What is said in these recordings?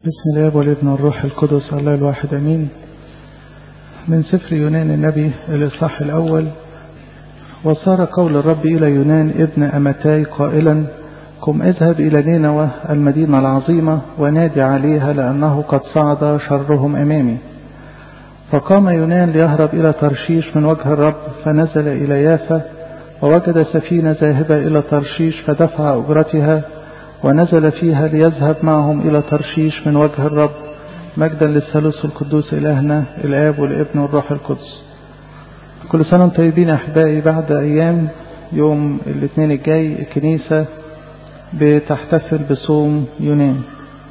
بسم الله والابن والروح القدس الله الواحد امين من سفر يونان النبي الاصحاح الاول وصار قول الرب الى يونان ابن امتاي قائلا قم اذهب الى نينوى المدينه العظيمه ونادي عليها لانه قد صعد شرهم امامي فقام يونان ليهرب الى ترشيش من وجه الرب فنزل الى يافا ووجد سفينه ذاهبه الى ترشيش فدفع اجرتها ونزل فيها ليذهب معهم إلى ترشيش من وجه الرب مجدا للثالوث القدوس إلهنا الآب والابن والروح القدس كل سنة وانتم طيبين أحبائي بعد أيام يوم الاثنين الجاي الكنيسة بتحتفل بصوم يونان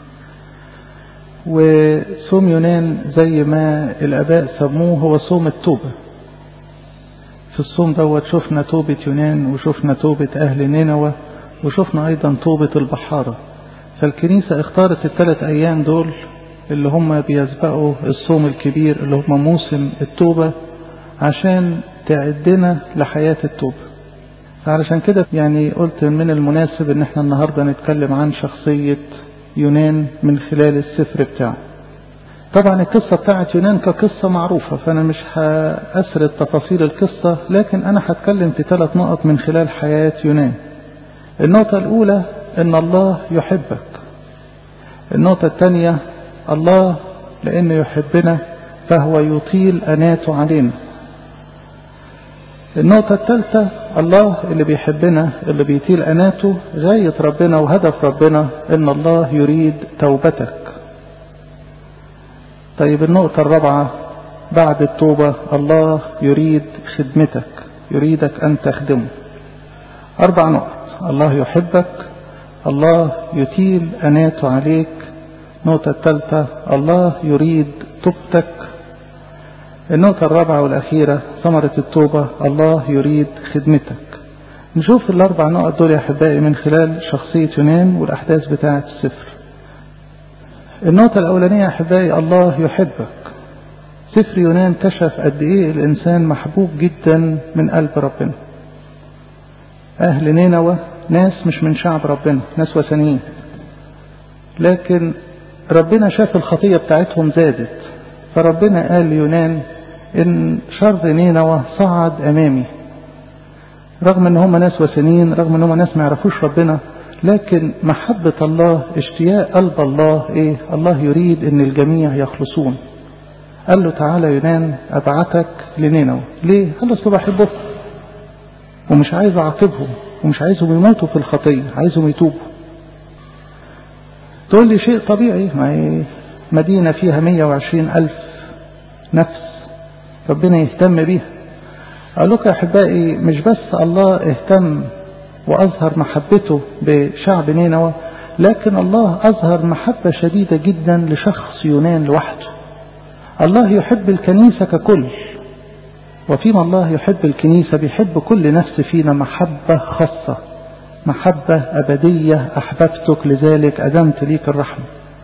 وصوم يونان زي ما الآباء سموه هو صوم التوبة في الصوم دوت شفنا توبة يونان وشفنا توبة أهل نينوى وشفنا أيضا طوبة البحارة فالكنيسة اختارت الثلاث أيام دول اللي هم بيسبقوا الصوم الكبير اللي هم موسم التوبة عشان تعدنا لحياة التوبة فعلشان كده يعني قلت من المناسب ان احنا النهاردة نتكلم عن شخصية يونان من خلال السفر بتاعه طبعا القصة بتاعت يونان كقصة معروفة فأنا مش هأسرد تفاصيل القصة لكن أنا هتكلم في ثلاث نقط من خلال حياة يونان النقطة الأولى إن الله يحبك النقطة الثانية الله لأنه يحبنا فهو يطيل أناته علينا النقطة الثالثة الله اللي بيحبنا اللي بيطيل أناته غاية ربنا وهدف ربنا إن الله يريد توبتك طيب النقطة الرابعة بعد التوبة الله يريد خدمتك يريدك أن تخدمه أربع نقط الله يحبك الله يطيل أناته عليك النقطة الثالثة الله يريد توبتك النقطة الرابعة والأخيرة ثمرة التوبة الله يريد خدمتك نشوف الأربع نقط دول يا أحبائي من خلال شخصية يونان والأحداث بتاعة السفر النقطة الأولانية يا أحبائي الله يحبك سفر يونان كشف قد إيه الإنسان محبوب جدا من قلب ربنا أهل نينوى ناس مش من شعب ربنا ناس وثنيين لكن ربنا شاف الخطية بتاعتهم زادت فربنا قال ليونان إن شر نينوى صعد أمامي رغم ان هم ناس وثنيين رغم ان هم ناس ما يعرفوش ربنا لكن محبة الله اشتياق قلب الله ايه الله يريد ان الجميع يخلصون قال له تعالى يونان ابعتك لنينوى ليه قال له اصل بحبهم ومش عايز اعاقبهم ومش عايزهم يموتوا في الخطية عايزهم يتوبوا تقول لي شيء طبيعي ما مدينة فيها 120 ألف نفس ربنا يهتم بيها أقول لكم يا أحبائي مش بس الله اهتم وأظهر محبته بشعب نينوى لكن الله أظهر محبة شديدة جدا لشخص يونان لوحده الله يحب الكنيسة ككل وفيما الله يحب الكنيسة بيحب كل نفس فينا محبة خاصة محبة أبدية أحببتك لذلك أدمت ليك الرحمة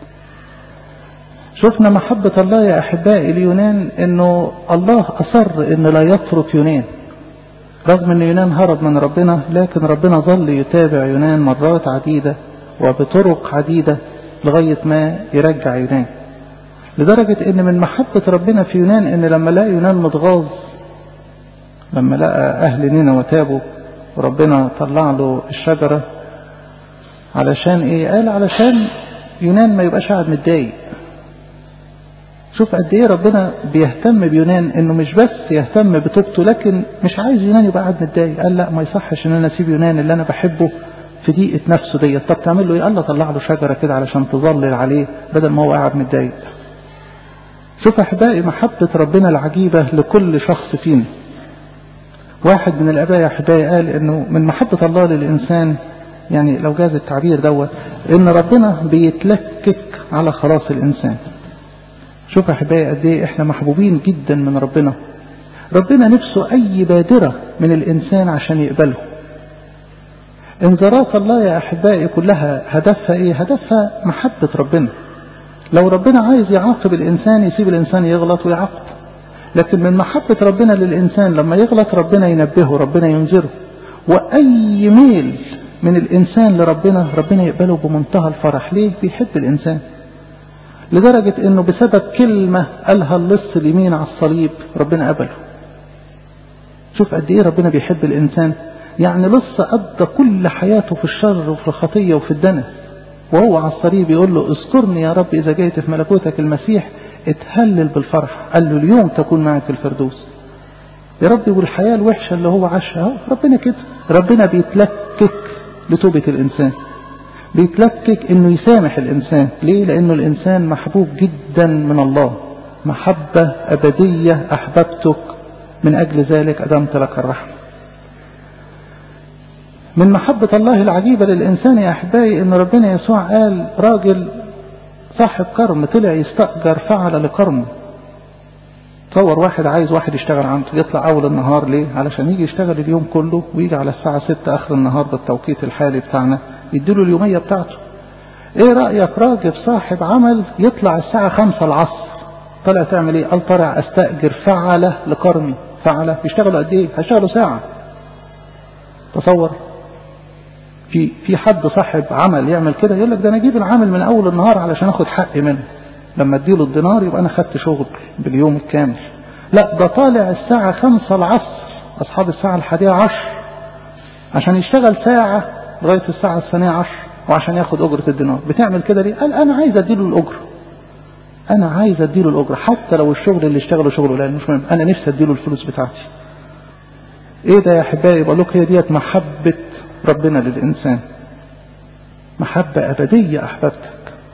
شفنا محبة الله يا أحبائي ليونان أنه الله أصر أن لا يترك يونان رغم أن يونان هرب من ربنا لكن ربنا ظل يتابع يونان مرات عديدة وبطرق عديدة لغاية ما يرجع يونان لدرجة أن من محبة ربنا في يونان أن لما لقى يونان متغاظ لما لقى أهل نينوى تابوا وربنا طلع له الشجرة علشان إيه قال علشان يونان ما يبقاش قاعد متضايق شوف قد ايه ربنا بيهتم بيونان انه مش بس يهتم بتوبته لكن مش عايز يونان يبقى قاعد متضايق قال لا ما يصحش ان انا اسيب يونان اللي انا بحبه في ضيقه نفسه ديت طب تعمل له ايه؟ قال له طلع له شجره كده علشان تظلل عليه بدل ما هو قاعد متضايق. شوف احبائي محبه ربنا العجيبه لكل شخص فينا. واحد من الاباء يا احبائي قال انه من محبه الله للانسان يعني لو جاز التعبير دوت ان ربنا بيتلكك على خلاص الانسان. شوف يا احبائي قد ايه احنا محبوبين جدا من ربنا ربنا نفسه اي بادرة من الانسان عشان يقبله انذارات الله يا احبائي كلها هدفها ايه هدفها محبة ربنا لو ربنا عايز يعاقب الانسان يسيب الانسان يغلط ويعاقبه لكن من محبة ربنا للانسان لما يغلط ربنا ينبهه ربنا ينذره واي ميل من الانسان لربنا ربنا يقبله بمنتهى الفرح ليه بيحب الانسان لدرجة انه بسبب كلمة قالها اللص اليمين على الصليب ربنا قبله شوف قد ايه ربنا بيحب الانسان يعني لص قضى كل حياته في الشر وفي الخطية وفي الدنس وهو على الصليب يقول له اذكرني يا رب اذا جئت في ملكوتك المسيح اتهلل بالفرح قال له اليوم تكون معي في الفردوس يا ربي والحياة الوحشة اللي هو عاشها ربنا كده ربنا بيتلكك لتوبة الإنسان بيتلكك انه يسامح الإنسان ليه لأنه الإنسان محبوب جدا من الله محبة أبدية أحببتك من أجل ذلك أدمت لك الرحمة من محبة الله العجيبة للإنسان يا أحبائي إن ربنا يسوع قال راجل صاحب كرم طلع يستأجر فعل لكرمه تصور واحد عايز واحد يشتغل عنده يطلع أول النهار ليه علشان يجي يشتغل اليوم كله ويجي على الساعة 6 آخر النهار بالتوقيت الحالي بتاعنا يديله اليومية بتاعته ايه رأيك راجل صاحب عمل يطلع الساعة 5 العصر طلع تعمل ايه قال طلع استأجر فعلة لكرمي فعلة يشتغلوا قد ايه هيشتغلوا ساعة تصور في في حد صاحب عمل يعمل كده يقول لك ده انا اجيب العامل من اول النهار علشان اخد حقي منه لما اديله الدينار يبقى انا خدت شغل باليوم الكامل لا ده طالع الساعة خمسة العصر اصحاب الساعة الحادية عشر عشان يشتغل ساعة لغاية الساعة الثانية عشر وعشان ياخد اجرة الدينار بتعمل كده ليه قال انا عايز اديله الاجرة انا عايز اديله الاجرة حتى لو الشغل اللي اشتغله شغل قليل مش مهم انا نفسي اديله الفلوس بتاعتي ايه ده يا احبائي بقول لك هي ديت محبة ربنا للإنسان محبة أبدية أحببتك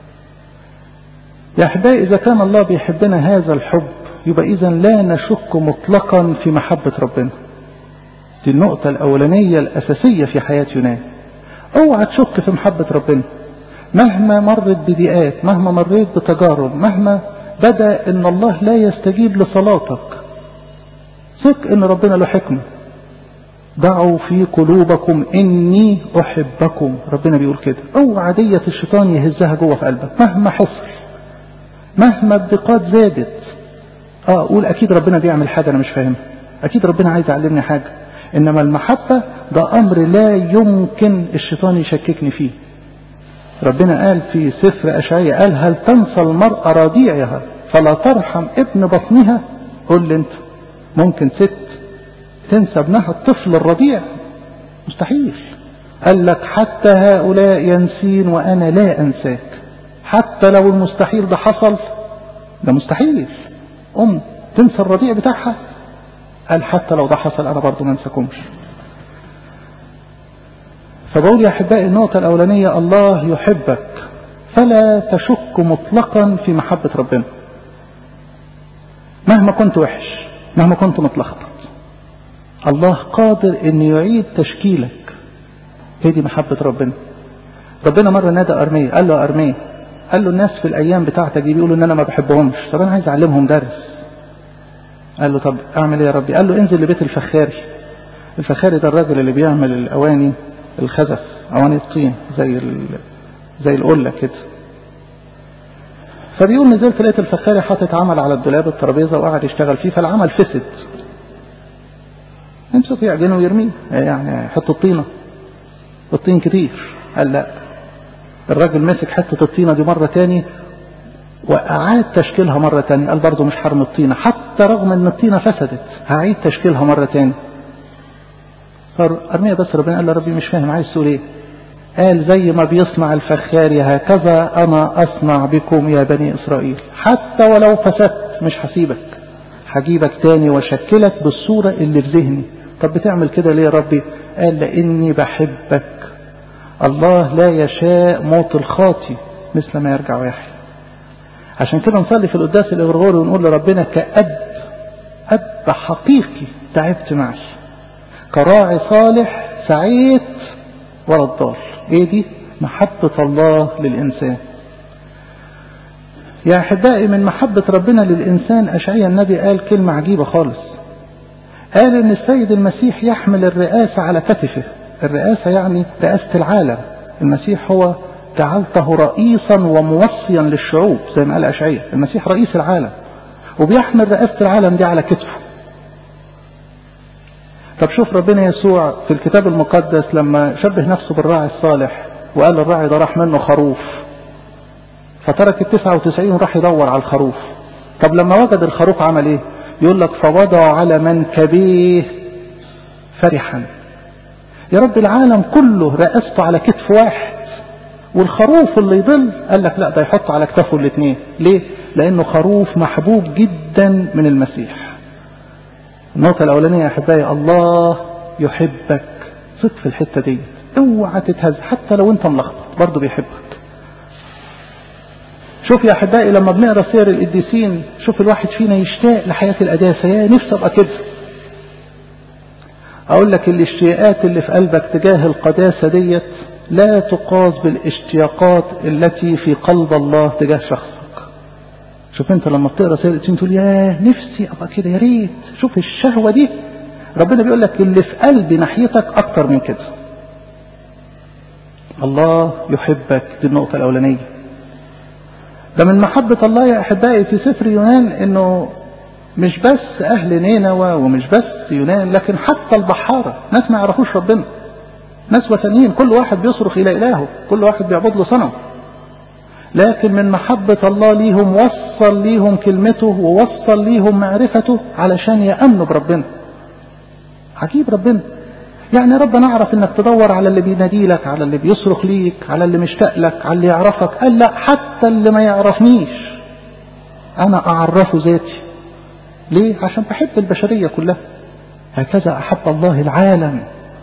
يا أحبائي إذا كان الله بيحبنا هذا الحب يبقى إذا لا نشك مطلقا في محبة ربنا دي النقطة الأولانية الأساسية في حياة يونان اوعى تشك في محبة ربنا مهما مرت بضيقات مهما مريت بتجارب مهما بدا ان الله لا يستجيب لصلاتك ثق ان ربنا له حكمه ضعوا في قلوبكم اني احبكم ربنا بيقول كده اوعى دية الشيطان يهزها جوه في قلبك مهما حصل مهما الضيقات زادت اه اقول اكيد ربنا بيعمل حاجه انا مش فاهمها اكيد ربنا عايز يعلمني حاجه انما المحبه ده امر لا يمكن الشيطان يشككني فيه ربنا قال في سفر اشعياء قال هل تنسى المرأة رضيعها فلا ترحم ابن بطنها قول لي انت ممكن ست تنسى ابنها الطفل الرضيع مستحيل قال لك حتى هؤلاء ينسين وانا لا انساك حتى لو المستحيل ده حصل ده مستحيل ام تنسى الرضيع بتاعها قال حتى لو ده حصل انا برضه ما انساكمش فبقول يا احبائي النقطه الاولانيه الله يحبك فلا تشك مطلقا في محبه ربنا مهما كنت وحش مهما كنت متلخبط الله قادر ان يعيد تشكيلك هي دي محبه ربنا ربنا مره نادى ارميه قال له ارميه قال له الناس في الايام بتاعتك دي بيقولوا ان انا ما بحبهمش طب انا عايز اعلمهم درس قال له طب اعمل ايه يا ربي قال له انزل لبيت الفخاري الفخاري ده الراجل اللي بيعمل الاواني الخزف اواني الطين زي زي القله كده فبيقول نزلت لقيت الفخاري حاطط عمل على الدولاب الترابيزه وقعد يشتغل فيه فالعمل فسد يمسك يعجنه ويرميه يعني يحط الطينه الطين كتير قال لا الراجل مسك حته الطينه دي مره تاني وأعاد تشكيلها مرة تانية قال برضه مش حرم الطينة حتى رغم ان الطينة فسدت هعيد تشكيلها مرة تانية فأرمية بس ربنا قال له ربي مش فاهم عايز تقول ايه قال زي ما بيصنع الفخاري هكذا أنا أصنع بكم يا بني إسرائيل حتى ولو فسدت مش هسيبك هجيبك تاني واشكلك بالصورة اللي في ذهني طب بتعمل كده ليه يا ربي قال لاني بحبك الله لا يشاء موت الخاطي مثل ما يرجع ويحيى عشان كده نصلي في القداس الإغرغوري ونقول لربنا كأب أب حقيقي تعبت معي كراعي صالح سعيت ولا الضال ايه دي محبة الله للإنسان يا أحبائي من محبة ربنا للإنسان أشعيا النبي قال كلمة عجيبة خالص قال إن السيد المسيح يحمل الرئاسة على كتفه الرئاسة يعني رئاسة العالم المسيح هو جعلته رئيسا وموصيا للشعوب زي ما قال أشعية المسيح رئيس العالم وبيحمل رئاسة العالم دي على كتفه طب شوف ربنا يسوع في الكتاب المقدس لما شبه نفسه بالراعي الصالح وقال الراعي ده راح منه خروف فترك التسعة وتسعين وراح يدور على الخروف طب لما وجد الخروف عمل ايه يقول لك فوضع على منكبيه فرحا يا رب العالم كله رأسته على كتف واحد والخروف اللي يضل قال لك لا ده يحط على كتفه الاثنين ليه لانه خروف محبوب جدا من المسيح النقطة الاولانية يا احبائي الله يحبك صدق في الحتة دي اوعى تتهز حتى لو انت ملخبط برضه بيحبك شوف يا احبائي لما بنقرا سير القديسين شوف الواحد فينا يشتاق لحياه القداسه يا نفسي ابقى كده اقول لك الاشتياقات اللي في قلبك تجاه القداسه ديت لا تقاس بالاشتياقات التي في قلب الله تجاه شخصك شوف انت لما بتقرا سير القديسين تقول يا نفسي ابقى كده يا ريت شوف الشهوه دي ربنا بيقول لك اللي في قلبي ناحيتك اكتر من كده الله يحبك دي النقطه الاولانيه ده من محبة الله يا أحبائي في سفر يونان إنه مش بس أهل نينوى ومش بس يونان لكن حتى البحارة ناس ما يعرفوش ربنا ناس وثنيين كل واحد بيصرخ إلى إلهه كل واحد بيعبد له صنم لكن من محبة الله ليهم وصل ليهم كلمته ووصل ليهم معرفته علشان يأمنوا بربنا عجيب ربنا يعني رب نعرف انك تدور على اللي بينادي لك على اللي بيصرخ ليك على اللي مشتاق لك على اللي يعرفك قال لا حتى اللي ما يعرفنيش انا اعرفه ذاتي ليه عشان بحب البشرية كلها هكذا احب الله العالم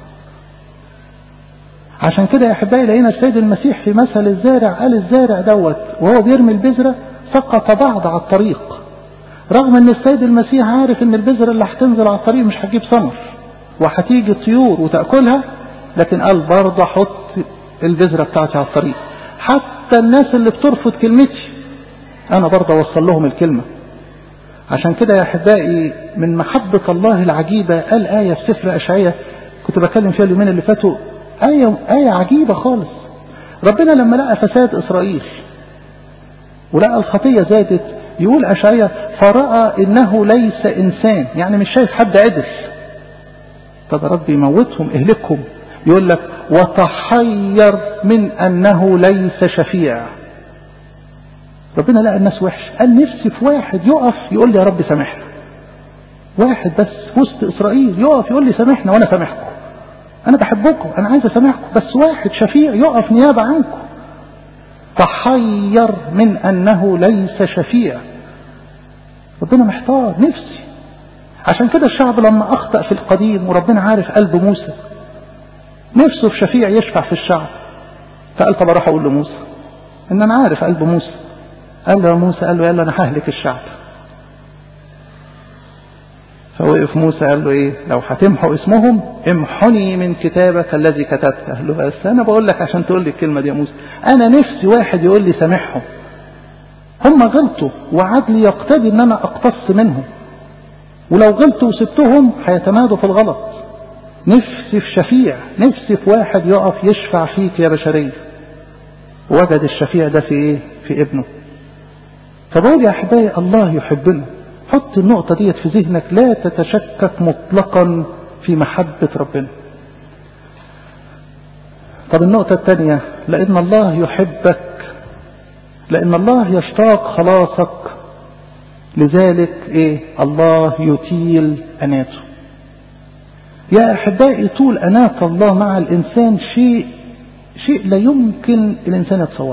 عشان كده يا احبائي لقينا السيد المسيح في مثل الزارع قال الزارع دوت وهو بيرمي البذرة سقط بعض على الطريق رغم ان السيد المسيح عارف ان البذرة اللي هتنزل على الطريق مش هتجيب ثمر وهتيجي طيور وتأكلها لكن قال برضه حط البذرة بتاعتي على الطريق حتى الناس اللي بترفض كلمتي أنا برضه أوصل لهم الكلمة عشان كده يا أحبائي من محبة الله العجيبة قال آية في سفر أشعية كنت بكلم فيها اليومين اللي فاتوا آية, آية عجيبة خالص ربنا لما لقى فساد إسرائيل ولقى الخطية زادت يقول أشعية فرأى إنه ليس إنسان يعني مش شايف حد عدل طب ربي يموتهم اهلكهم يقول لك وتحير من انه ليس شفيع ربنا لقى الناس وحش قال نفسي في واحد يقف يقول لي يا رب سامحنا واحد بس في وسط اسرائيل يقف يقول لي سامحنا وانا سامحكم انا بحبكم انا عايز اسامحكم بس واحد شفيع يقف نيابه عنكم تحير من انه ليس شفيع ربنا محتار نفسي عشان كده الشعب لما أخطأ في القديم وربنا عارف قلب موسى نفسه في شفيع يشفع في الشعب فقال طب اروح اقول لموسى ان انا عارف قلب موسى قال له يا موسى قال له يلا انا ههلك الشعب فوقف موسى قال له ايه لو هتمحوا اسمهم امحني من كتابك الذي كتبته قال له بس انا بقول لك عشان تقول لي الكلمه دي يا موسى انا نفسي واحد يقول لي سامحهم هم غلطوا وعدلي يقتضي ان انا اقتص منهم ولو غلطوا وسبتهم هيتمادوا في الغلط نفسي في شفيع نفسي في واحد يقف يشفع فيك يا بشرية وجد الشفيع ده في ايه في ابنه فبقول يا احبائي الله يحبنا حط النقطة ديت في ذهنك لا تتشكك مطلقا في محبة ربنا طب النقطة الثانية لأن الله يحبك لأن الله يشتاق خلاصك لذلك ايه الله يطيل أناته يا أحبائي طول أناة الله مع الإنسان شيء شيء لا يمكن الإنسان يتصوره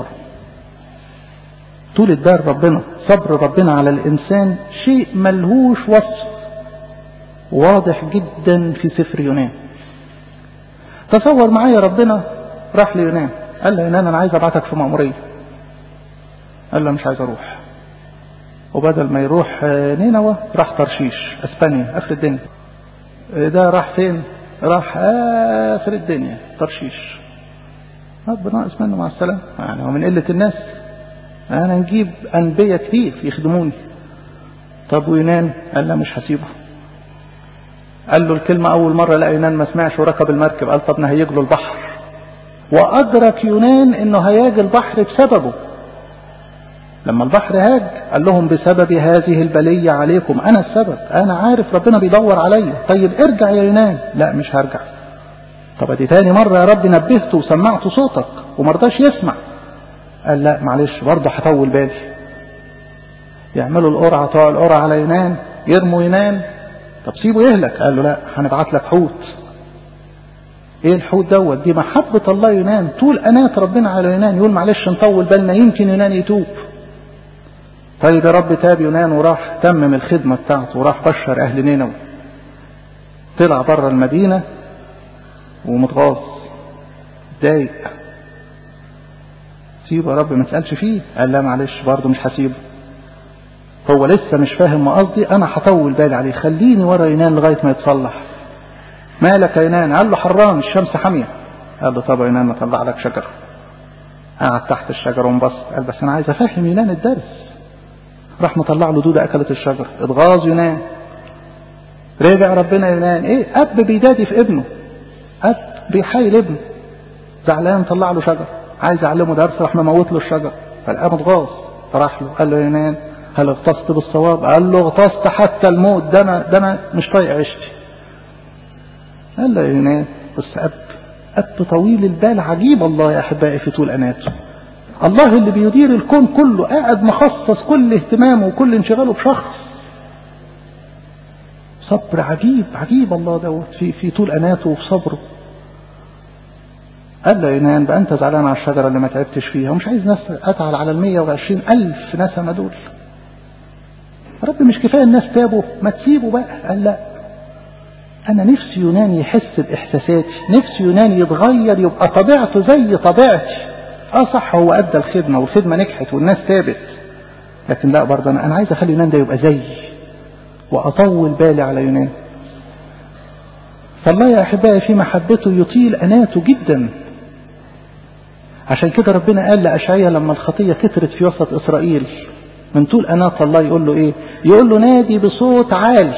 طول الدار ربنا صبر ربنا على الإنسان شيء ملهوش وصف واضح جدا في سفر يونان تصور معايا ربنا راح ليونان قال له يونان أنا عايز أبعتك في مأمورية قال له مش عايز أروح وبدل ما يروح نينوى راح ترشيش اسبانيا اخر الدنيا ده راح فين راح اخر الدنيا ترشيش رب ناقص منه مع السلامة يعني هو من قلة الناس انا نجيب انبياء كتير يخدموني طب ويونان قال لا مش هسيبه قال له الكلمة أول مرة لا يونان ما سمعش وركب المركب قال طب نهيج له البحر وأدرك يونان إنه هياج البحر بسببه لما البحر هاج قال لهم بسبب هذه البلية عليكم أنا السبب أنا عارف ربنا بيدور عليا طيب ارجع يا يونان لا مش هرجع طب دي تاني مرة يا رب نبهته وسمعت صوتك ومرضاش يسمع قال لا معلش برضه هطول بالي يعملوا القرعة طوع القرعة على يونان يرموا يونان طب سيبه يهلك قال له لا هنبعت لك حوت ايه الحوت دوت دي محبة الله يونان طول انات ربنا على يونان يقول معلش نطول بالنا يمكن يونان يتوب طيب يا رب تاب يونان وراح تمم الخدمة بتاعته وراح بشر اهل نينوى طلع بره المدينة ومتغاظ ضايق سيبه يا رب ما تسألش فيه قال لا معلش برضه مش هسيبه هو لسه مش فاهم ما قصدي انا هطول بالي عليه خليني ورا يونان لغايه ما يتصلح مالك يا يونان قال له حران الشمس حاميه قال له طب يا يونان اطلع لك شجره قعد تحت الشجره وانبسط قال بس انا عايز افهم يونان الدرس راح مطلع له دوده اكلت الشجره اتغاظ يونان رجع ربنا يونان ايه اب بيدادي في ابنه اب بيحايل ابنه زعلان طلع له شجره عايز يعلمه درس راح مموت له الشجره فالاب اتغاظ فراح له قال له يا يونان هل اغتصت بالصواب قال له اغتصت حتى الموت ده انا ده انا مش طايق عيشتي قال له يا يونان بص اب اب طويل البال عجيب الله يا احبائي في طول اناته الله اللي بيدير الكون كله قاعد مخصص كل اهتمامه وكل انشغاله بشخص صبر عجيب عجيب الله دوت في في طول اناته وفي صبره قال له يونان بقى انت زعلان على الشجره اللي ما تعبتش فيها ومش عايز ناس اتعل على ال 120 الف نسمه دول رب مش كفايه الناس تابوا ما تسيبوا بقى قال لا انا نفسي يونان يحس باحساساتي نفسي يونان يتغير يبقى طبيعته زي طبيعتي اه صح هو ادى الخدمه والخدمه نجحت والناس تابت لكن لا برضه انا انا عايز اخلي يونان ده يبقى زيي واطول بالي على يونان فالله يا احبائي في محبته يطيل اناته جدا عشان كده ربنا قال لاشعيا لما الخطيه كترت في وسط اسرائيل من طول أناة الله يقول له إيه يقول له نادي بصوت عالي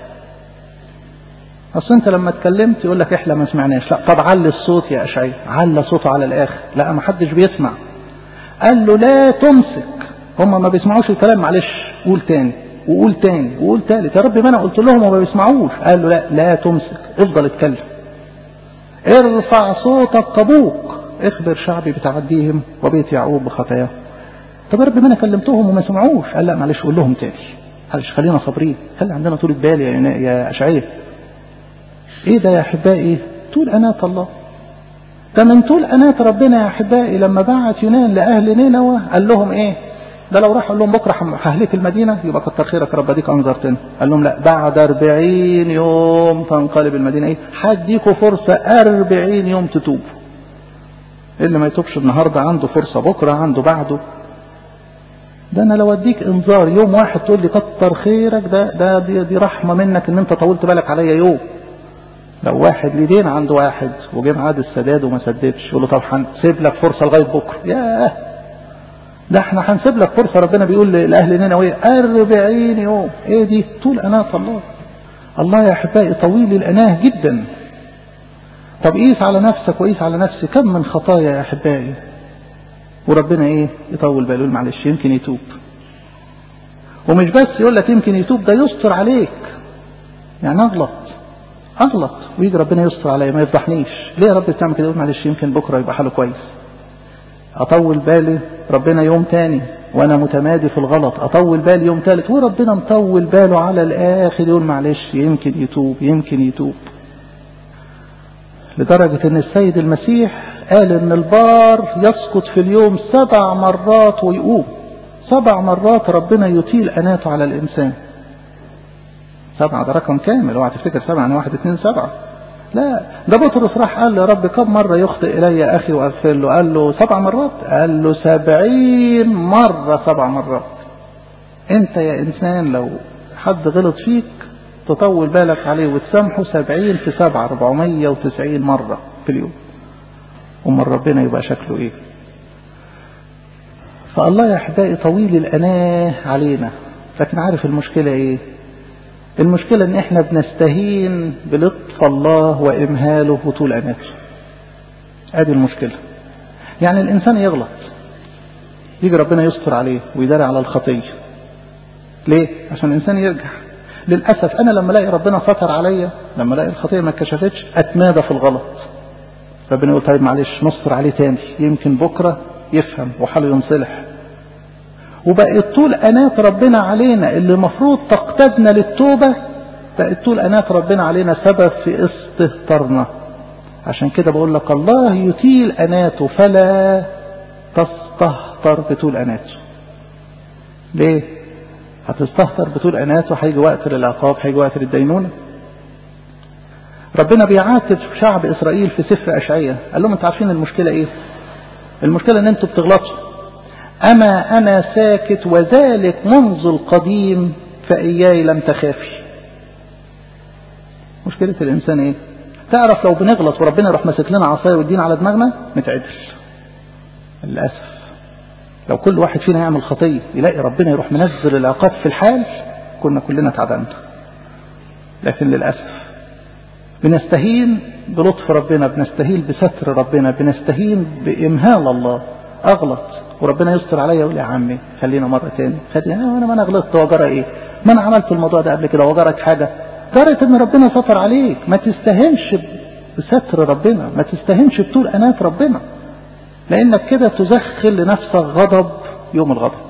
أصل أنت لما اتكلمت يقول لك إحنا ما سمعناش لا طب علي الصوت يا أشعي على صوته على الآخر لا ما حدش بيسمع قال له لا تمسك هم ما بيسمعوش الكلام معلش قول تاني وقول تاني وقول تالت يا رب ما أنا قلت لهم وما بيسمعوش قال له لا لا تمسك افضل اتكلم ارفع صوتك كبوق اخبر شعبي بتعديهم وبيت يعقوب بخطاياهم طب يا رب ما انا كلمتهم وما سمعوش قال لا معلش قول لهم تاني معلش خلينا صابرين خلي عندنا طولة بال يا يا اشعياء ايه ده يا احبائي طول اناة الله ده من طول اناة ربنا يا احبائي لما بعت يونان لاهل نينوى قال لهم ايه ده لو راح قال لهم بكره ههلك المدينه يبقى كتر خيرك رب اديك انذرتنا قال لهم لا بعد 40 يوم تنقلب المدينه ايه هديكوا فرصه 40 يوم تتوبوا اللي ما يتوبش النهارده عنده فرصه بكره عنده بعده ده انا لو اديك انذار يوم واحد تقول لي كتر خيرك ده ده دي, دي رحمه منك ان انت طولت بالك عليا يوم لو واحد ليه دين عند واحد وجه معاد السداد وما سددش يقول له طب هنسيب لك فرصه لغايه بكره ياه ده احنا هنسيب لك فرصه ربنا بيقول لاهل نينوى 40 يوم ايه دي طول اناه الله الله يا احبائي طويل الاناه جدا طب قيس على نفسك وقيس على نفسي كم من خطايا يا احبائي وربنا ايه يطول باله معلش يمكن يتوب ومش بس يقول لك يمكن يتوب ده يستر عليك يعني اغلط اغلط ويجي ربنا يستر عليا ما يفضحنيش ليه يا رب بتعمل كده معلش يمكن بكره يبقى حاله كويس اطول بالي ربنا يوم تاني وانا متمادي في الغلط اطول بالي يوم تالت وربنا مطول باله على الاخر يقول معلش يمكن يتوب يمكن يتوب لدرجة ان السيد المسيح قال ان البار يسقط في اليوم سبع مرات ويقوم سبع مرات ربنا يطيل اناته على الانسان سبعة ده رقم كامل اوعى تفتكر سبعة يعني واحد اتنين سبعة لا ده بطرس راح قال له يا رب كم مرة يخطئ إلي أخي وأغفر له قال له سبع مرات قال له سبعين مرة سبع مرات أنت يا إنسان لو حد غلط فيك تطول بالك عليه وتسامحه سبعين في سبعة ربعمية وتسعين مرة في اليوم أمال ربنا يبقى شكله إيه فالله يا أحبائي طويل الأناه علينا لكن عارف المشكلة إيه المشكلة ان احنا بنستهين بلطف الله وامهاله وطول اناته ادي المشكلة يعني الانسان يغلط يجي ربنا يستر عليه ويداري على الخطية ليه عشان الانسان يرجع للأسف انا لما الاقي ربنا ستر عليا لما الاقي الخطية ما اتكشفتش اتمادى في الغلط ربنا يقول طيب معلش نصر عليه تاني يمكن بكرة يفهم وحاله ينصلح وبقت طول أنات ربنا علينا اللي المفروض تقتدنا للتوبة بقت طول أنات ربنا علينا سبب في استهترنا عشان كده بقول لك الله يطيل أناته فلا تستهتر بطول أناته ليه هتستهتر بطول أناته هيجي وقت للعقاب هيجي وقت للدينونة ربنا بيعاتب شعب إسرائيل في سفر أشعية قال لهم انتوا عارفين المشكلة ايه المشكلة ان انتوا بتغلطوا أما أنا ساكت وذلك منذ القديم فإياي لم تخافي مشكلة الإنسان إيه تعرف لو بنغلط وربنا يروح ماسك لنا عصاية ويدينا على دماغنا نتعدل للأسف لو كل واحد فينا يعمل خطية يلاقي ربنا يروح منزل العقاب في الحال كنا كلنا تعبانين لكن للأسف بنستهين بلطف ربنا بنستهين بستر ربنا بنستهين بإمهال الله أغلط وربنا يستر عليا يقول يا عمي خلينا مرة تاني خلينا انا ما انا غلطت وجرى ايه ما انا عملت الموضوع ده قبل كده وجرت حاجة جرت ان ربنا ستر عليك ما تستهنش بستر ربنا ما تستهنش بطول انات ربنا لانك كده تزخل لنفسك غضب يوم الغضب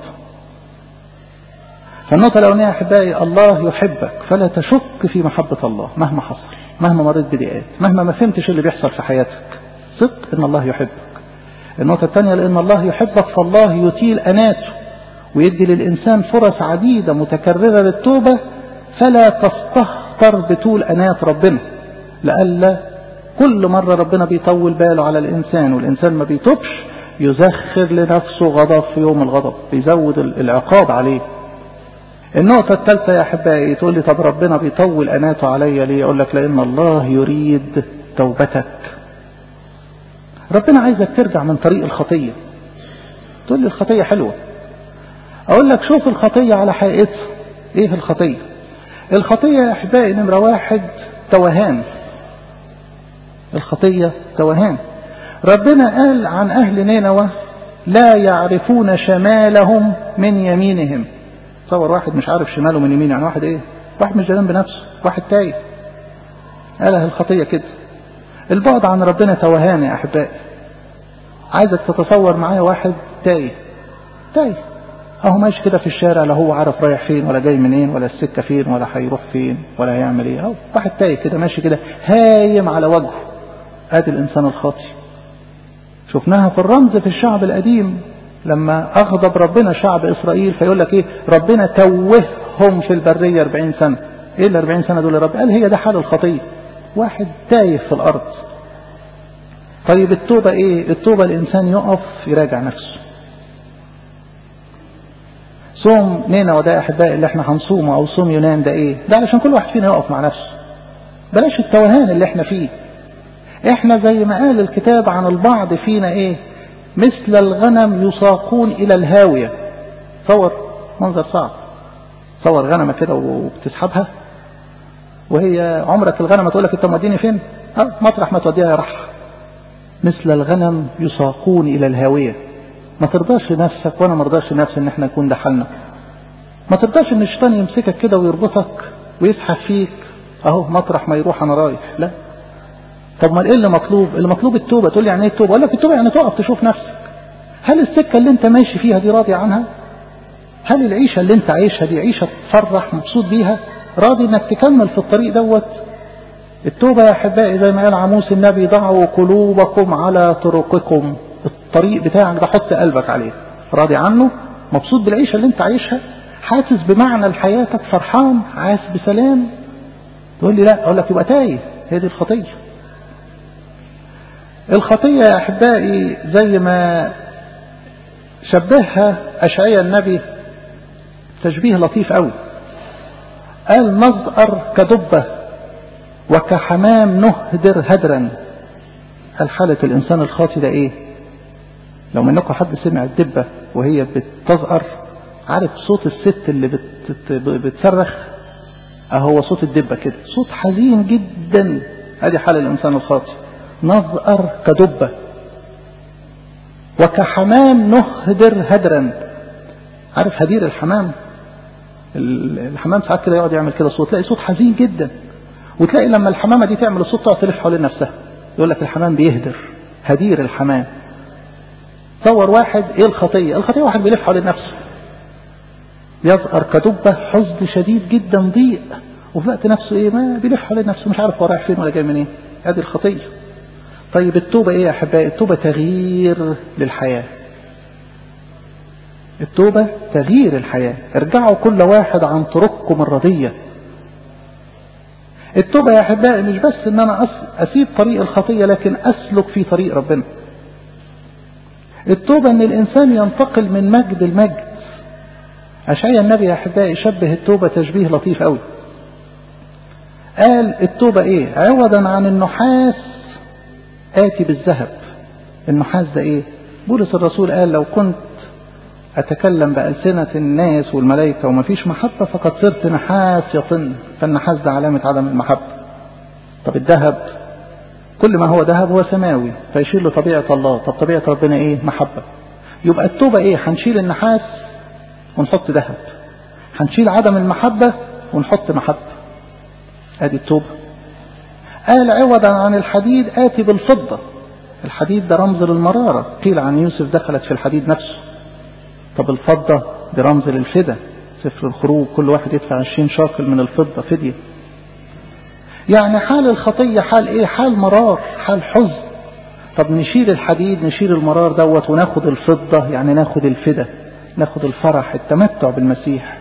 فالنقطة الأولانية يا أحبائي الله يحبك فلا تشك في محبة الله مهما حصل مهما مريت بضيقات مهما ما فهمتش اللي بيحصل في حياتك صدق ان الله يحبك النقطة الثانية لأن الله يحبك فالله يطيل أناته ويدي للإنسان فرص عديدة متكررة للتوبة فلا تستهتر بطول أنات ربنا لألا كل مرة ربنا بيطول باله على الإنسان والإنسان ما بيتوبش يزخر لنفسه غضب في يوم الغضب بيزود العقاب عليه النقطة الثالثة يا أحبائي تقول لي طب ربنا بيطول أناته عليا ليه أقول لك لأن الله يريد توبتك ربنا عايزك ترجع من طريق الخطية تقول لي الخطية حلوة أقول لك شوف الخطية على حقيقتها إيه الخطية الخطية يا أحبائي نمرة واحد توهان الخطية توهان ربنا قال عن أهل نينوى لا يعرفون شمالهم من يمينهم تصور واحد مش عارف شماله من يمينه يعني واحد ايه واحد مش جلان بنفسه واحد تايه قالها الخطية كده البعد عن ربنا توهان يا أحبائي عايزك تتصور معايا واحد تايه تايه اهو ماشي كده في الشارع لا هو عارف رايح فين ولا جاي منين ولا السكة فين ولا هيروح فين ولا هيعمل ايه اهو واحد تايه كده ماشي كده هايم على وجهه ادي الانسان الخاطي شفناها في الرمز في الشعب القديم لما اغضب ربنا شعب اسرائيل فيقول لك ايه ربنا توههم في البرية 40 سنة ايه ال 40 سنة دول يا رب قال هي ده حال الخطية واحد تايه في الارض طيب التوبة ايه التوبة الانسان يقف يراجع نفسه صوم نينا وده احبائي اللي احنا هنصومه او صوم يونان ده ايه ده علشان كل واحد فينا يقف مع نفسه بلاش التوهان اللي احنا فيه احنا زي ما قال الكتاب عن البعض فينا ايه مثل الغنم يساقون الى الهاوية تصور منظر صعب تصور غنمة كده وبتسحبها وهي عمرك الغنمة تقول لك انت موديني فين اه مطرح ما توديها يا رح مثل الغنم يساقون الى الهاوية ما ترضاش لنفسك وانا ما رضاش لنفسي ان احنا نكون ده حالنا ما ترضاش ان الشيطان يمسكك كده ويربطك ويسحب فيك اهو مطرح ما يروح انا رايح لا طب ما ايه اللي مطلوب اللي مطلوب التوبه تقول لي يعني ايه التوبه اقول لك التوبه يعني تقف تشوف نفسك هل السكه اللي انت ماشي فيها دي راضي عنها هل العيشه اللي انت عايشها دي عيشه تفرح مبسوط بيها راضي انك تكمل في الطريق دوت التوبة يا أحبائي زي ما قال عموس النبي ضعوا قلوبكم على طرقكم الطريق بتاعك ده حط قلبك عليه راضي عنه مبسوط بالعيشة اللي انت عايشها حاسس بمعنى لحياتك فرحان عايش بسلام تقول لي لا اقول لك يبقى تايه هي دي الخطية الخطية يا أحبائي زي ما شبهها أشعيا النبي تشبيه لطيف قوي قال نظأر كدبة وكحمام نهدر هدرا هل حالة الإنسان الخاطي ده إيه لو منكم حد سمع الدبة وهي بتزقر عارف صوت الست اللي بت بتصرخ اهو صوت الدبة كده صوت حزين جدا ادي حال الانسان الخاطي نظأر كدبة وكحمام نهدر هدرا عارف هدير الحمام الحمام ساعات كده يقعد يعمل كده صوت تلاقي صوت حزين جدا وتلاقي لما الحمامة دي تعمل الصوت تقعد تلف حوالين نفسها يقول لك الحمام بيهدر هدير الحمام تصور واحد ايه الخطية الخطية واحد بيلف حوالين نفسه يزقر كدبة حزن شديد جدا ضيق وفي وقت نفسه ايه ما بيلف حوالين نفسه مش عارف هو رايح فين ولا جاي منين إيه. ادي الخطية طيب التوبة ايه يا احبائي التوبة تغيير للحياة التوبة تغيير الحياة ارجعوا كل واحد عن طرقكم الردية التوبة يا أحبائي مش بس إن أنا أسيب طريق الخطية لكن أسلك في طريق ربنا التوبة إن الإنسان ينتقل من مجد لمجد أشعيا النبي يا أحبائي شبه التوبة تشبيه لطيف قوي قال التوبة إيه عوضا عن النحاس آتي بالذهب النحاس ده إيه بولس الرسول قال لو كنت أتكلم بألسنة الناس والملائكة وما فيش محبة فقد صرت نحاس يطن فالنحاس ده علامة عدم المحبة طب الذهب كل ما هو ذهب هو سماوي فيشير لطبيعة الله طب طبيعة ربنا ايه محبة يبقى التوبة ايه هنشيل النحاس ونحط ذهب هنشيل عدم المحبة ونحط محبة ادي التوبة قال عوضا عن الحديد آتي بالفضة الحديد ده رمز للمرارة قيل عن يوسف دخلت في الحديد نفسه طب الفضة دي رمز للفدى سفر الخروج كل واحد يدفع 20 شاكل من الفضة فدية يعني حال الخطية حال ايه حال مرار حال حزن طب نشيل الحديد نشيل المرار دوت وناخد الفضة يعني ناخد الفدى ناخد الفرح التمتع بالمسيح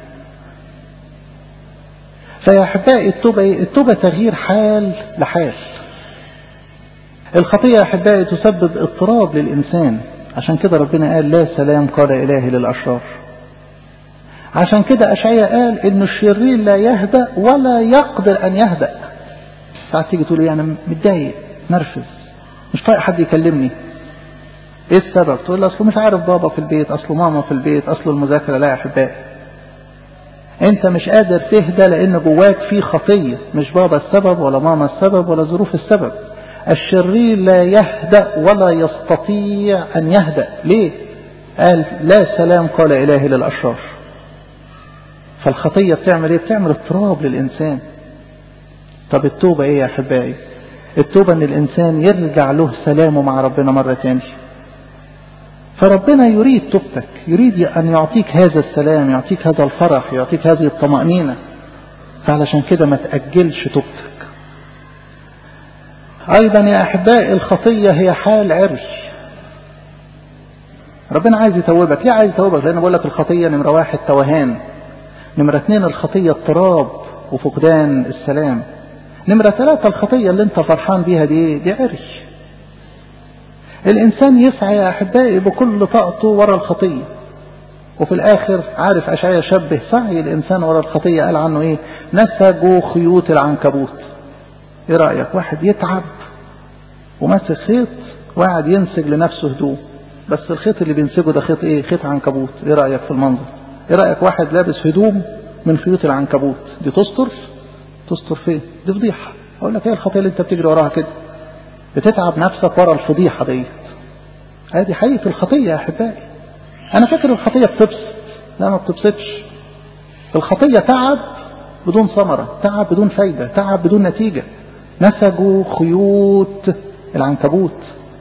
فيا احبائي التوبة ايه التوبة تغيير حال لحال الخطية يا احبائي تسبب اضطراب للانسان عشان كده ربنا قال لا سلام قال إلهي للأشرار عشان كده أشعيا قال إن الشرير لا يهدأ ولا يقدر أن يهدأ ساعات تيجي تقول يعني متضايق نرفز مش طايق حد يكلمني ايه السبب تقول له اصله مش عارف بابا في البيت اصله ماما في البيت اصله المذاكره لا يا احبائي انت مش قادر تهدى لان جواك في خطيه مش بابا السبب ولا ماما السبب ولا ظروف السبب الشرير لا يهدأ ولا يستطيع أن يهدأ ليه قال لا سلام قال إلهي للأشرار فالخطية بتعمل ايه بتعمل اضطراب للإنسان طب التوبة ايه يا أحبائي التوبة ان الإنسان يرجع له سلامه مع ربنا مرة تانية فربنا يريد توبتك يريد أن يعطيك هذا السلام يعطيك هذا الفرح يعطيك هذه الطمأنينة فعلشان كده ما تأجلش توبتك أيضا يا أحبائي الخطية هي حال عرش ربنا عايز يتوبك ليه عايز يتوبك لأن بقول لك الخطية نمرة واحد توهان نمرة اثنين الخطية اضطراب وفقدان السلام نمرة ثلاثة الخطية اللي انت فرحان بيها دي دي عرش الإنسان يسعى يا أحبائي بكل طاقته ورا الخطية وفي الآخر عارف أشعيا شبه سعي الإنسان ورا الخطية قال عنه إيه نسجوا خيوط العنكبوت ايه رأيك واحد يتعب وماسك خيط وقاعد ينسج لنفسه هدوء بس الخيط اللي بينسجه ده خيط ايه خيط عنكبوت ايه رأيك في المنظر ايه رأيك واحد لابس هدوم من خيوط العنكبوت دي تستر تستر فين دي فضيحة اقول لك ايه الخطية اللي انت بتجري وراها كده بتتعب نفسك ورا الفضيحة ديت هذه حقيقة الخطية يا احبائي انا فاكر الخطية بتبسط لا ما بتبسطش الخطية تعب بدون ثمرة تعب بدون فايدة تعب بدون نتيجة نسجوا خيوط العنكبوت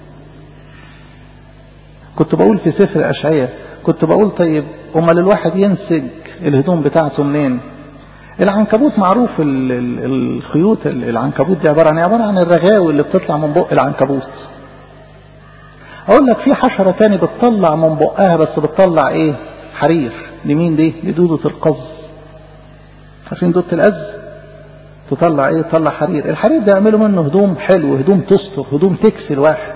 كنت بقول في سفر أشعية كنت بقول طيب امال الواحد ينسج الهدوم بتاعته منين العنكبوت معروف ال ال الخيوط العنكبوت دي عبارة عن عبارة عن الرغاوي اللي بتطلع من بق العنكبوت اقول لك في حشرة تاني بتطلع من بقها بس بتطلع ايه حرير لمين دي لدودة القز عارفين دودة القز تطلع ايه تطلع حرير الحرير ده يعملوا منه هدوم حلو هدوم تستر هدوم تكسي الواحد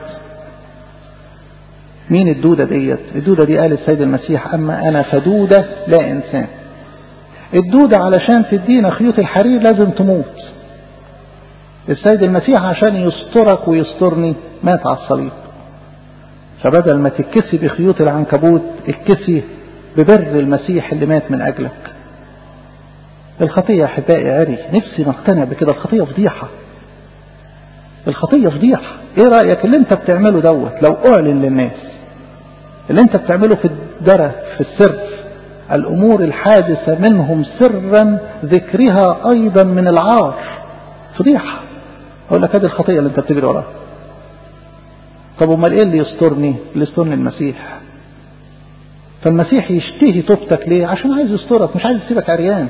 مين الدودة ديت الدودة دي قال السيد المسيح أما أنا فدودة لا إنسان الدودة علشان تدينا خيوط الحرير لازم تموت السيد المسيح عشان يسترك ويسترني مات على الصليب فبدل ما تتكسي بخيوط العنكبوت اتكسي ببر المسيح اللي مات من أجلك الخطية أحبائي عري نفسي نقتنع بكده الخطية فضيحة الخطية فضيحة ايه رأيك اللي انت بتعمله دوت لو اعلن للناس اللي انت بتعمله في الدرة في السر الامور الحادثة منهم سرا ذكرها ايضا من العار فضيحة اقول لك هذه الخطية اللي انت بتجري وراها طب امال ايه اللي يسترني اللي يسترني المسيح فالمسيح يشتهي توبتك ليه عشان عايز يسترك مش عايز يسيبك عريان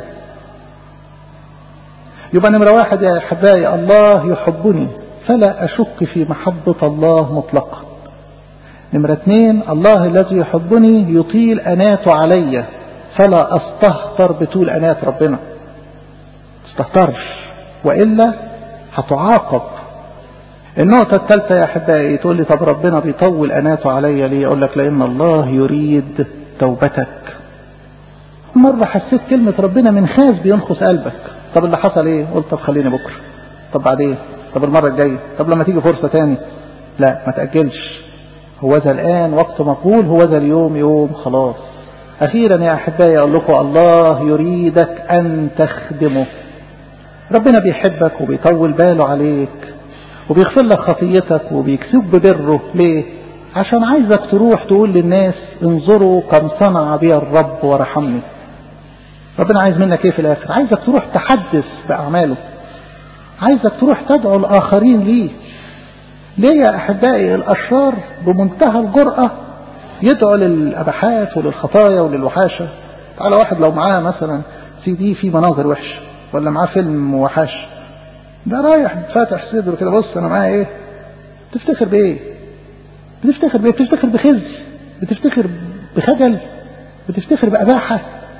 يبقى نمرة واحد يا أحبائي الله يحبني فلا أشك في محبة الله مطلقا نمرة اثنين الله الذي يحبني يطيل أناته علي فلا أستهتر بطول أنات ربنا تستهترش وإلا هتعاقب النقطة الثالثة يا أحبائي تقول لي طب ربنا بيطول أناته عليا ليه أقول لك لأن الله يريد توبتك مرة حسيت كلمة ربنا من خاز بينخس قلبك طب اللي حصل ايه قلت طب خليني بكرة طب بعدين طب المرة الجاية طب لما تيجي فرصة تاني لا ما تأجلش هو ذا الآن وقت مقبول هو ذا اليوم يوم خلاص أخيرا يا أحبائي أقول لكم الله يريدك أن تخدمه ربنا بيحبك وبيطول باله عليك وبيغفر لك خطيتك وبيكسب ببره ليه عشان عايزك تروح تقول للناس انظروا كم صنع بي الرب ورحمني ربنا عايز منك ايه في الاخر عايزك تروح تحدث باعماله عايزك تروح تدعو الاخرين ليه ليه يا احبائي الاشرار بمنتهى الجرأة يدعو للابحات وللخطايا وللوحاشة تعالى واحد لو معاه مثلا سي دي فيه مناظر وحشة ولا معاه فيلم وحش ده رايح فاتح صدره كده بص انا معايا ايه تفتخر بايه بتفتخر بايه بتفتخر بخزي بتفتخر بخجل بتفتخر بأباحة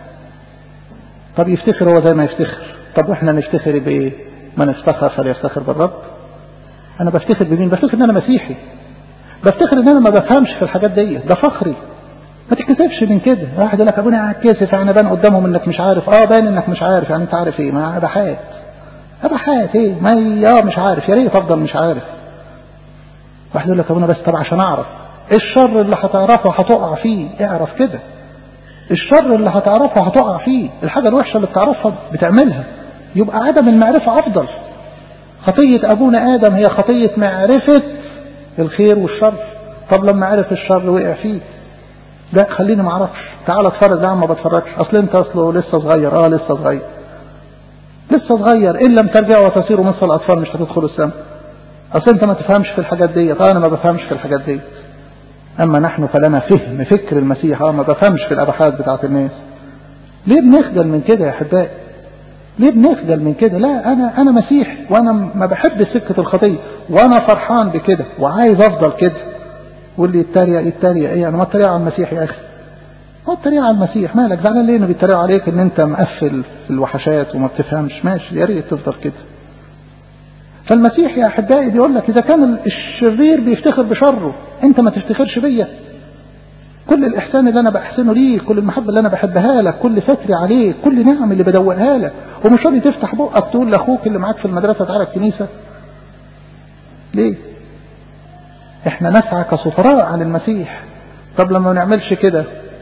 طب يفتخر هو زي ما يفتخر طب واحنا نفتخر بايه من افتخر فليفتخر بالرب انا بفتخر بمين بفتخر ان انا مسيحي بفتخر ان انا ما بفهمش في الحاجات دي ده فخري ما تتكسفش من كده واحد يقول لك ابونا قاعد كاسف يعني بان قدامهم انك مش عارف اه باين انك مش عارف يعني انت عارف ايه ما اباحات اباحات ايه ما اه مش عارف يا ريت افضل مش عارف واحد يقول لك ابونا بس طب عشان اعرف الشر اللي هتعرفه هتقع فيه اعرف كده الشر اللي هتعرفه هتقع فيه الحاجة الوحشة اللي بتعرفها بتعملها يبقى عدم المعرفة أفضل خطية أبونا آدم هي خطية معرفة الخير والشر طب لما عرف الشر وقع فيه لا خليني ما اعرفش تعال اتفرج لا ما بتفرجش اصل انت اصله لسه صغير اه لسه صغير لسه صغير ان لم ترجعوا وتصيروا مثل الاطفال مش هتدخلوا السماء اصل انت ما تفهمش في الحاجات دي طب انا ما بفهمش في الحاجات دي أما نحن فلنا فهم فكر المسيح اه ما بفهمش في الأبحاث بتاعت الناس ليه بنخجل من كده يا أحبائي ليه بنخجل من كده لا أنا أنا مسيح وأنا ما بحب سكة الخطية وأنا فرحان بكده وعايز أفضل كده واللي يتريق يتريق إيه أنا ما اتريق على المسيح يا أخي ما اتريق على المسيح مالك زعلان ليه إنه بيتريقوا عليك إن أنت مقفل في الوحشات وما بتفهمش ماشي يا ريت تفضل كده فالمسيح يا أحبائي بيقول لك إذا كان الشرير بيفتخر بشره أنت ما تفتخرش بيا كل الإحسان اللي أنا بأحسنه ليك كل المحبة اللي أنا بحبها لك كل ستري عليك كل نعم اللي بدوقها لك ومش راضي تفتح بقك تقول لأخوك اللي معاك في المدرسة تعالى الكنيسة ليه احنا نسعى كسفراء عن المسيح طب لما ما نعملش كده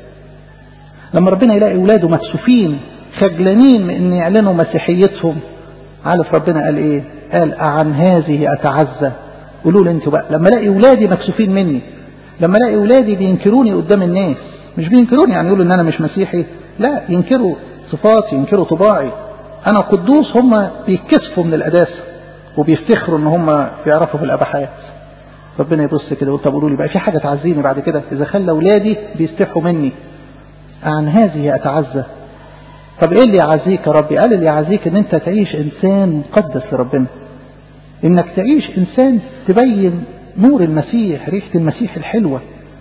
لما ربنا يلاقي اولاده مكسوفين خجلانين من ان يعلنوا مسيحيتهم عارف ربنا قال ايه قال عن هذه اتعزى قولوا لي انتوا بقى لما الاقي اولادي مكسوفين مني لما الاقي اولادي بينكروني قدام الناس مش بينكروني يعني يقولوا ان انا مش مسيحي لا ينكروا صفاتي ينكروا طباعي انا قدوس هم بيتكسفوا من القداسه وبيفتخروا ان هم بيعرفوا في الابحات ربنا يبص كده يقول طب قولوا لي بقى في حاجه تعزيني بعد كده اذا خلى اولادي بيستحوا مني عن هذه اتعزى طب ايه اللي يعزيك يا ربي قال اللي يعزيك ان انت تعيش انسان مقدس لربنا انك تعيش انسان تبين نور المسيح ريحه المسيح الحلوه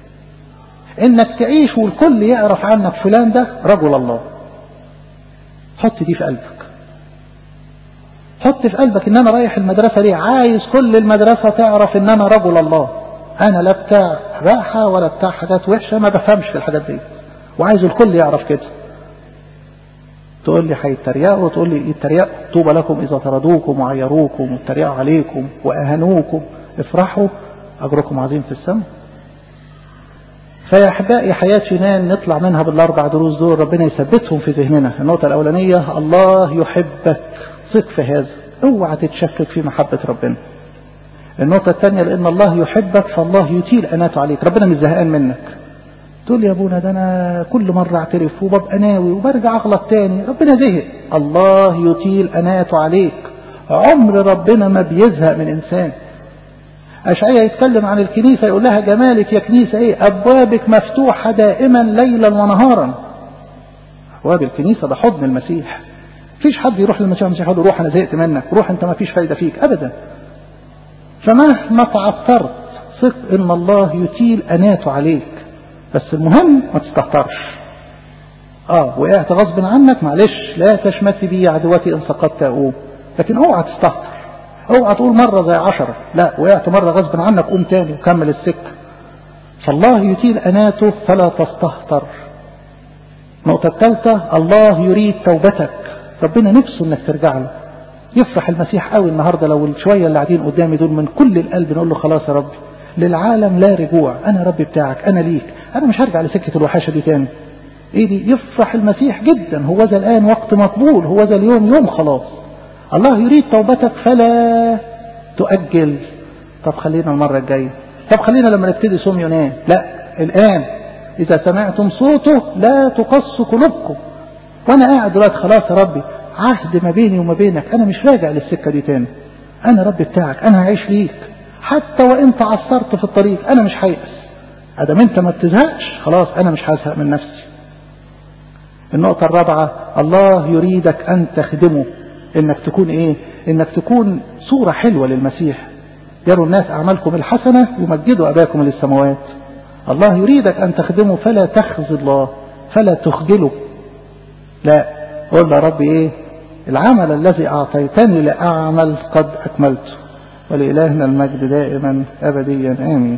انك تعيش والكل يعرف عنك فلان ده رجل الله حط دي في قلبك حط في قلبك ان انا رايح المدرسة ليه عايز كل المدرسة تعرف ان انا رجل الله انا لا بتاع راحة ولا بتاع حاجات وحشة ما بفهمش في الحاجات دي وعايز الكل يعرف كده تقول لي هيتريقوا وتقول لي يتريقوا طوبى لكم اذا طردوكم وعيروكم واتريقوا عليكم واهانوكم افرحوا اجركم عظيم في السماء فيا احبائي حياة يونان نطلع منها بالاربع دروس دول ربنا يثبتهم في ذهننا النقطة الاولانية الله يحبك ثق في هذا اوعى تتشكك في محبة ربنا النقطة الثانية لأن الله يحبك فالله يطيل أناته عليك ربنا مش زهقان منك تقول يا ابونا ده أنا كل مرة أعترف وببقى ناوي وبرجع أغلط تاني ربنا زهق الله يطيل أناته عليك عمر ربنا ما بيزهق من إنسان أشعية يتكلم عن الكنيسة يقول لها جمالك يا كنيسة إيه أبوابك مفتوحة دائما ليلا ونهارا أبواب الكنيسة ده حضن المسيح فيش حد يروح للمسيح المسيح يقول له روح أنا زهقت منك روح أنت ما فيش فايدة فيك أبدا فمهما تعثرت ثق إن الله يطيل أناته عليك بس المهم ما تستهترش اه وقعت غصب عنك معلش لا تشمتي بي عدوتي ان سقطت اقوم لكن اوعى تستهتر اوعى تقول مرة زي عشرة لا وقعت مرة غصب عنك قوم تاني وكمل السكة فالله يطيل أناته فلا تستهتر النقطة الثالثة الله يريد توبتك ربنا نفسه انك ترجع له يفرح المسيح قوي النهارده لو الشويه اللي قاعدين قدامي دول من كل القلب نقول له خلاص يا ربي للعالم لا رجوع انا ربي بتاعك انا ليك انا مش هرجع لسكه الوحاشه دي تاني ايه دي يفرح المسيح جدا هو ذا الان وقت مقبول هو ذا اليوم يوم خلاص الله يريد توبتك فلا تؤجل طب خلينا المره الجايه طب خلينا لما نبتدي صوم يونان لا الان اذا سمعتم صوته لا تقص قلوبكم وانا قاعد دلوقتي خلاص يا ربي عهد ما بيني وما بينك انا مش راجع للسكه دي تاني انا ربي بتاعك انا هعيش ليك حتى وان تعثرت في الطريق انا مش هيأس ادام انت ما بتزهقش خلاص انا مش هزهق من نفسي النقطة الرابعة الله يريدك أن تخدمه إنك تكون إيه إنك تكون صورة حلوة للمسيح يروا الناس أعمالكم الحسنة يمجدوا أباكم للسماوات الله يريدك أن تخدمه فلا تخزي الله فلا تخجله لا قول له ربي إيه العمل الذي أعطيتني لأعمل قد أكملته ولإلهنا المجد دائما أبديا آمين